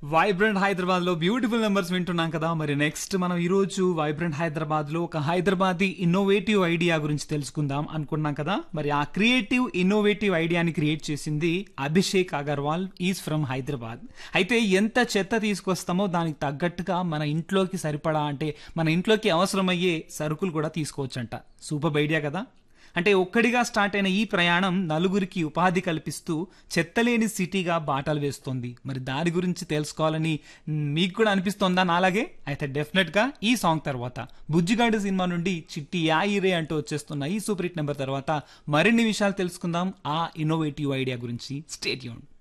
vibrant Hyderabad లో beautiful numbers వింటున్నాం కదా మరి నెక్స్ట్ మనం ఈ రోజు వైబ్రెంట్ హైదరాబాద్ లో ఒక హైదరాబాదీ ఇన్నోవేటివ్ ఐడియా గురించి తెలుసుకుందాం అనుకున్నాం కదా మరి ఆ క్రియేటివ్ ఇన్నోవేటివ్ ఐడియాని క్రియేట్ చేసింది అభిషేక్ అగర్వాల్ ఈజ్ ఫ్రమ్ హైదరాబాద్ అయితే ఎంత చెత్త తీసుకొస్తామో దానికి తగ్గట్టుగా మన ఇంట్లోకి సరిపడా అంటే మన ఇంట్లోకి అవసరమయ్యే సరుకులు కూడా తీసుకోవచ్చంట సూపర్ ఐడియా కదా అంటే ఒక్కడిగా స్టార్ట్ అయిన ఈ ప్రయాణం నలుగురికి ఉపాధి కల్పిస్తూ చెత్తలేని సిటీగా బాటలు వేస్తోంది మరి దాని గురించి తెలుసుకోవాలని మ్, మీకు కూడా అనిపిస్తోందా నాలాగే అయితే డెఫినెట్ గా ఈ సాంగ్ తర్వాత బుజ్జిగాడు సినిమా నుండి చిట్టి యాయిరే అంటూ వచ్చేస్తున్న ఈ సూపర్ హిట్ నెంబర్ తర్వాత మరిన్ని విషయాలు తెలుసుకుందాం ఆ ఇన్నోవేటివ్ ఐడియా గురించి స్టేట్ యూన్